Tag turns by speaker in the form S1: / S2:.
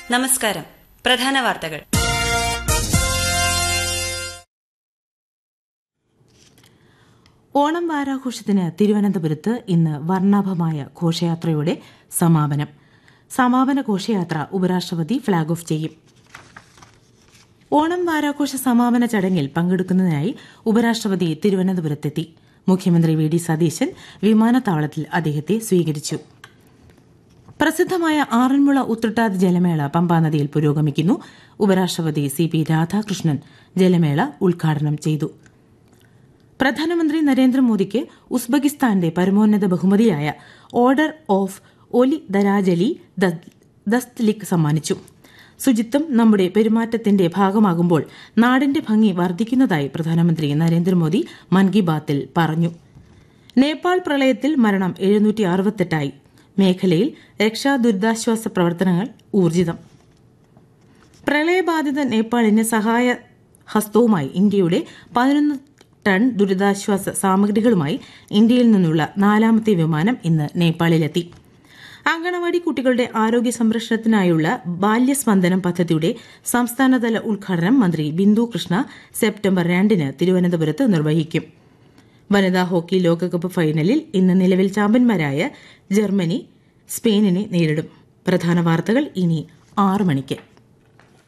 S1: നമസ്കാരം പ്രധാന വാർത്തകൾ
S2: ഓണം വാരാഘോഷത്തിന് തിരുവനന്തപുരത്ത് ഇന്ന് വർണ്ണാഭമായ ഘോഷയാത്രയുടെ സമാപനം സമാപന ഘോഷയാത്ര ഉപരാഷ്ട്രപതി ഫ്ളാഗ് ഓഫ് ചെയ്യും ഓണം വാരാഘോഷ സമാപന ചടങ്ങിൽ പങ്കെടുക്കുന്നതിനായി ഉപരാഷ്ട്രപതി തിരുവനന്തപുരത്തെത്തി മുഖ്യമന്ത്രി വി ഡി സതീശൻ വിമാനത്താവളത്തിൽ അദ്ദേഹത്തെ സ്വീകരിച്ചു പ്രസിദ്ധമായ ആറന്മുള ഉത്രട്ടാതി ജലമേള പമ്പാനദിയിൽ പുരോഗമിക്കുന്നു ഉപരാഷ്ട്രപതി സി പി രാധാകൃഷ്ണൻ ജലമേള ഉദ്ഘാടനം ചെയ്തു പ്രധാനമന്ത്രി നരേന്ദ്രമോദിക്ക് ഉസ്ബെക്കിസ്ഥാന്റെ പരമോന്നത ബഹുമതിയായ ഓർഡർ ഓഫ് ഒലി ദരാജലി ദസ്ത്ലിക് സമ്മാനിച്ചു ശുചിത്വം നമ്മുടെ പെരുമാറ്റത്തിന്റെ ഭാഗമാകുമ്പോൾ നാടിന്റെ ഭംഗി വർദ്ധിക്കുന്നതായി പ്രധാനമന്ത്രി നരേന്ദ്രമോദി മൻ കി ബാത്തിൽ പറഞ്ഞു നേപ്പാൾ പ്രളയത്തിൽ മരണം എഴുന്നൂറ്റി അറുപത്തെട്ടായി മേഖലയിൽ രക്ഷാ ദുരിതാശ്വാസ പ്രവർത്തനങ്ങൾ ഊർജിതം പ്രളയബാധിത നേപ്പാളിന് സഹായ ഹസ്തവുമായി ഇന്ത്യയുടെ പതിനൊന്ന് ടൺ ദുരിതാശ്വാസ സാമഗ്രികളുമായി ഇന്ത്യയിൽ നിന്നുള്ള നാലാമത്തെ വിമാനം ഇന്ന് നേപ്പാളിലെത്തി അങ്കണവാടി കുട്ടികളുടെ ആരോഗ്യ സംരക്ഷണത്തിനായുള്ള ബാല്യസ്പന്ദനം പദ്ധതിയുടെ സംസ്ഥാനതല ഉദ്ഘാടനം മന്ത്രി ബിന്ദു കൃഷ്ണ സെപ്റ്റംബർ രണ്ടിന് തിരുവനന്തപുരത്ത് നിർവഹിക്കും വനിതാ ഹോക്കി ലോകകപ്പ് ഫൈനലിൽ ഇന്ന് നിലവിൽ ചാമ്പ്യന്മാരായ ജർമ്മനി സ്പെയിനിനെ നേരിടും പ്രധാന വാർത്തകൾ ഇനി ആറ് മണിക്ക്